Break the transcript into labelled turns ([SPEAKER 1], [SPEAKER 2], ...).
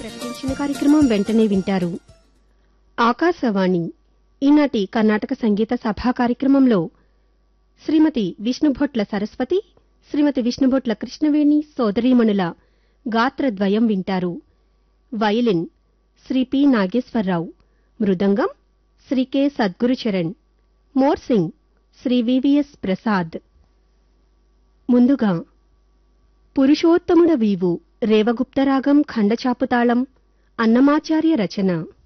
[SPEAKER 1] ప్రకటించిన కార్యక్రమం వెంటనే వింటారు ఆకాశవాణి ఈనాటి కర్ణాటక సంగీత సభా కార్యక్రమంలో శ్రీమతి విష్ణుభొట్ల సరస్వతి శ్రీమతి విష్ణుభొట్ల కృష్ణవేణి సోదరీమణుల గాత్రద్వయం వింటారు violin Shri P Nageswararao mridangam Shri K Sadgurucharan morsing Shri VVS Prasad ముందుగా పురుషోత్తముడ వీవు రేవగుప్తరాగం ఖండచాపుతాళం అన్నమాచార్య రచన